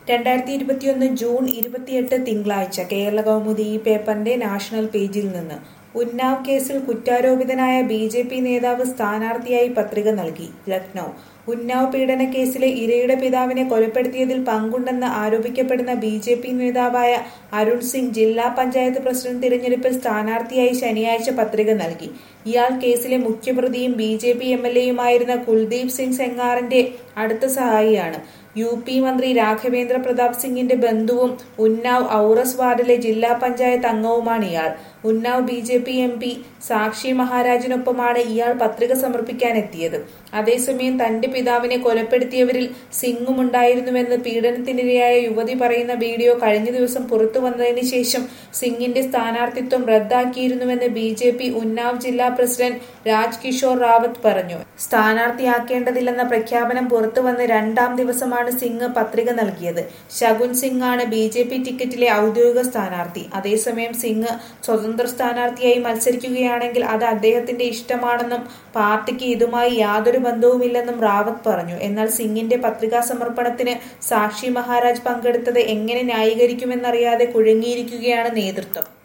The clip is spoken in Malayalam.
രണ്ടായിരത്തി ഇരുപത്തിയൊന്ന് ജൂൺ ഇരുപത്തിയെട്ട് തിങ്കളാഴ്ച കേരള കൗമുദി ഈ പേപ്പറിന്റെ നാഷണൽ പേജിൽ നിന്ന് ഉന്നാവ് കേസിൽ കുറ്റാരോപിതനായ ബി ജെ പി നേതാവ് സ്ഥാനാർത്ഥിയായി പത്രിക നൽകി ലക്നൌ ഉന്നാവ് പീഡന കേസിലെ ഇരയുടെ പിതാവിനെ കൊലപ്പെടുത്തിയതിൽ പങ്കുണ്ടെന്ന് ആരോപിക്കപ്പെടുന്ന ബി ജെ പി നേതാവായ അരുൺ സിംഗ് ജില്ലാ പഞ്ചായത്ത് പ്രസിഡന്റ് തിരഞ്ഞെടുപ്പിൽ സ്ഥാനാർത്ഥിയായി ശനിയാഴ്ച പത്രിക നൽകി ഇയാൾ കേസിലെ മുഖ്യപ്രതിയും B J P M L എയുമായിരുന്ന കുൽദീപ് സിംഗ് സെങ്ങാറിന്റെ അടുത്ത സഹായിയാണ് യു പി മന്ത്രി രാഘവേന്ദ്ര പ്രതാപ് സിംഗിന്റെ ബന്ധുവും ഉന്നാവ് ഔറസ് വാർഡിലെ ജില്ലാ പഞ്ചായത്ത് അംഗവുമാണ് ഇയാൾ Unnao B J P M P Sakshi മഹാരാജിനൊപ്പമാണ് ഇയാൾ പത്രിക സമർപ്പിക്കാനെത്തിയത് അതേസമയം തന്റെ പിതാവിനെ കൊലപ്പെടുത്തിയവരിൽ സിംഗും ഉണ്ടായിരുന്നുവെന്ന് പീഡനത്തിനിരയായ യുവതി പറയുന്ന വീഡിയോ കഴിഞ്ഞ ദിവസം പുറത്തു വന്നതിന് ശേഷം സിംഗിന്റെ സ്ഥാനാർത്ഥിത്വം റദ്ദാക്കിയിരുന്നുവെന്ന് ബി ജെ പി ഉന്നാവ് ജില്ലാ പ്രസിഡന്റ് രാജ് കിഷോർ റാവത്ത് പറഞ്ഞു സ്ഥാനാർത്ഥിയാക്കേണ്ടതില്ലെന്ന പ്രഖ്യാപനം പുറത്തു വന്ന് രണ്ടാം ദിവസമാണ് സിംഗ് പത്രിക നൽകിയത് ശകുൻ സിംഗ് ആണ് ബി ജെ പി ടിക്കറ്റിലെ ഔദ്യോഗിക സ്ഥാനാർത്ഥി അതേസമയം സിംഗ് സ്വതന്ത്ര സ്ഥാനാർത്ഥിയായി മത്സരിക്കുകയാണെങ്കിൽ അത് അദ്ദേഹത്തിന്റെ ഇഷ്ടമാണെന്നും പാർട്ടിക്ക് ഇതുമായി യാതൊരു ബന്ധവുമില്ലെന്നും റാവത്ത് പറഞ്ഞു എന്നാൽ സിംഗിന്റെ പത്രികാ സമർപ്പണത്തിന് സാക്ഷി മഹാരാജ് പങ്കെടുത്തത് എങ്ങനെ ന്യായീകരിക്കുമെന്നറിയാതെ കുഴങ്ങിയിരിക്കുകയാണ് നേതൃത്വം